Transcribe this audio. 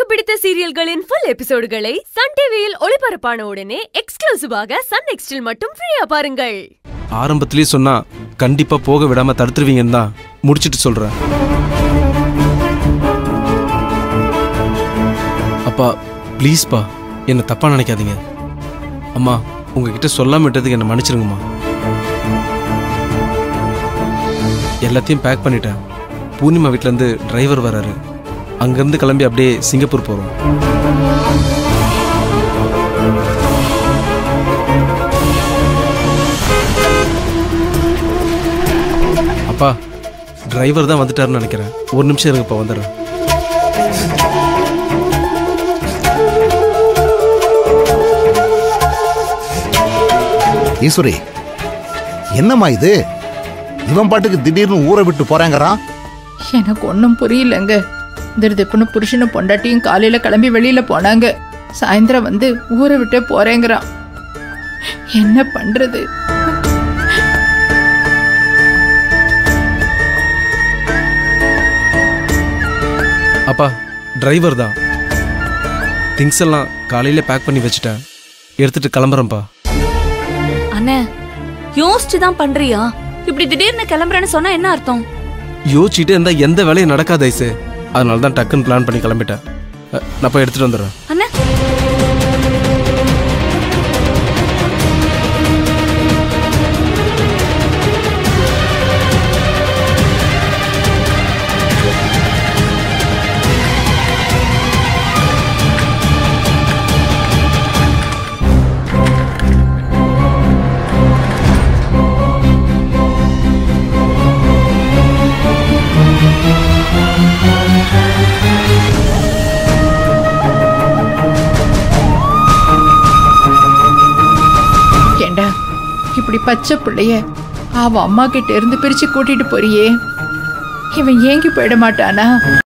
பிடித்த சீரியல்களின் full எபிசோடுகளை Sun டிவியில் ஒளிபரப்பான உடனே எக்ஸ்க்ளூசிவாக சன் நெக்ஸ்டில் மட்டும் ஃப்ரீயா பாருங்கள் ஆரம்பத்திலேயே சொன்னா கண்டிப்பா போக விடாம தடுத்துருவீங்கன்னு தான் முடிச்சிட்டு சொல்றேன் அப்பா ப்ளீஸ்ப்பா என்னை தப்பா நினைக்காதீங்க அம்மா உங்ககிட்ட சொல்லாம விட்டதுக்கு என்னை மன்னிச்சிருங்கம்மா எல்லாத்தையும் பேக் பண்ணிட்டேன் பூர்ணிமா வீட்டிலேருந்து டிரைவர் வராரு அங்கேருந்து கிளம்பி அப்படியே சிங்கப்பூர் போகிறோம் அப்பா டிரைவர் தான் வந்துட்டாருன்னு நினைக்கிறேன் ஒரு நிமிஷம் இருங்கப்பா வந்துடுறேன் ஈஸ்வரி என்னம்மா இது இவன் பாட்டுக்கு திடீர்னு ஊரை விட்டு போறேங்கிறான் எனக்கு ஒன்றும் புரியலங்க திருதிப்புன்னு புருஷனும் பொண்டாட்டியும் காலையில கிளம்பி வெளியில போனாங்க சாயந்தரம் வந்து ஊரை விட்டே போறேங்கிறான் என்ன பண்றது அப்பா டிரைவர் தான் திங்ஸ் எல்லாம் காலையில பேக் பண்ணி வச்சுட்டேன் எடுத்துட்டு கிளம்புறேன்ப்பா அண்ணே யோசிச்சு தான் பண்றியா இப்படி திடீர்னு கிளம்புறேன்னு சொன்னா என்ன அர்த்தம் யோசிச்சுட்டே இருந்தா எந்த வேலையும் நடக்காது ஐசு அதனால தான் டக்குன்னு பிளான் பண்ணி கிளம்பிட்டேன் அ, நான் போய் எடுத்துட்டு வந்துடுறேன் அண்ணே ஏண்டா இப்படி பச்சை பிள்ளைய அவ அம்மா கிட்ட இருந்து பிரிச்சு கூட்டிட்டு போறியே இவன் ஏங்கி போயிட மாட்டானா